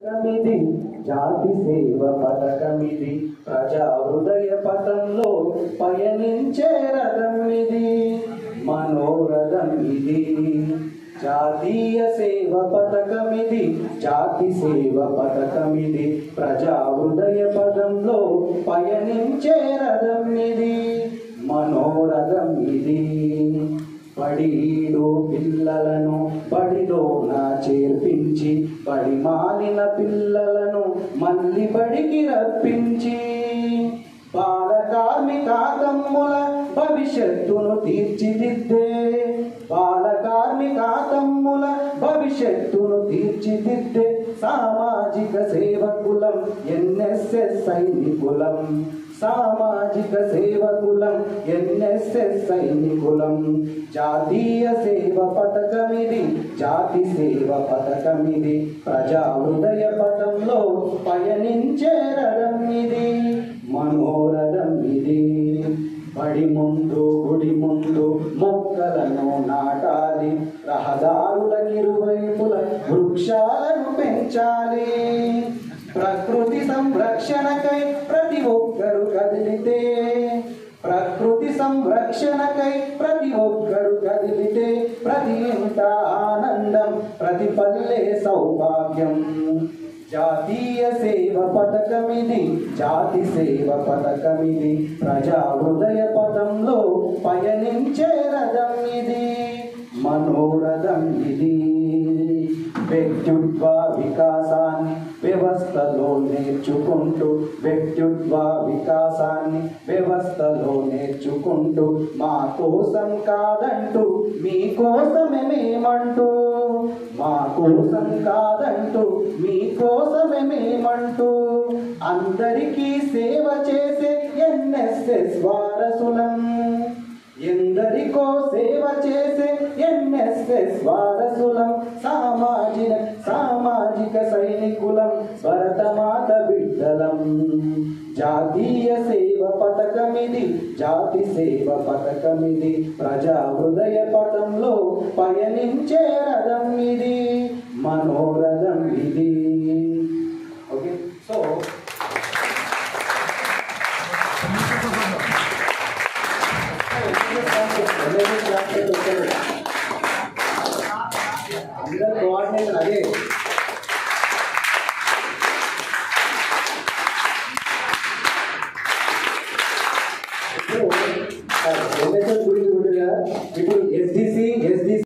పథకమిది జాతి సేవ పథకమిది ప్రజా హృదయ పథంలో పయనించే రథం ఇది మనోరథం ఇది జాతీయ సేవ పథకమిది జాతి సేవ పథకమిది ప్రజా హృదయ పదంలో పయనించే రథం ఇది మనోరథం ఇది బడిలో పిల్లలను బడిలో నా చేర్పించి బడి మాలిన పిల్లలను మళ్ళీ బడికి రప్పించి బాల కార్మిక తమ్ముల భవిష్యత్తును తీర్చిదిద్దే బాల కార్మిక తమ్ముల భవిష్యత్తును తీర్చిదిద్దే సామాజిక సేవకులం ఎన్ఎస్ఎస్ సైనికులం సామాజిక సేవకులం ఎన్ఎస్ఎస్ సైనికులం జాతీయ సేవ పథకమిది జాతి సేవ పథకమిది ప్రజా హృదయ పథంలో పయనించే రథం ఇది మనోరథం ఇది బడి ముందు గుడి ముందు మొక్కలను నాటాలి రహదారులకిరువైపుల వృక్షాలను పెంచాలి ప్రకృతి సంరక్షణకై ప్రతి ఒక్కరు కదిలితే ప్రకృతి సంరక్షణకై ప్రతి ఒక్కరు కదిలితే ప్రతి ఇంట ఆనందం ప్రతి పల్లె సౌభాగ్యం జాతీయ సేవ పథకమిది జాతి సేవ పథకమిది ప్రజా హృదయ పథంలో పయనించే రథం ఇది మనోరథం ఇది వ్యక్తిత్వ వికాసాన్ని వ్యవస్థలో నేర్చుకుంటూ వ్యక్తిత్వ వికాసాన్ని వ్యవస్థలో నేర్చుకుంటూ మా కోసం కాదంటూ మీ కోసమే మేమంటూ మా కోసం కాదంటూ మీ కోసమే మేమంటూ అందరికీ సేవ చేసే ఎన్ఎస్ఎస్ వారసులం ఎందరికో సేవ చేసే ఎన్ఎస్ఎస్ వారసులం సామాజిక సామాజిక సైనికులం భరతమాత బిడ్డలం జాతీయ సేవ పథకమిది జాతి సేవ పథకమిది ప్రజా హృదయ పథంలో పయనించే రథం ఇది మనోరథం ఇది ఓకే సో అందరు కోఆర్డినేషన్ అదే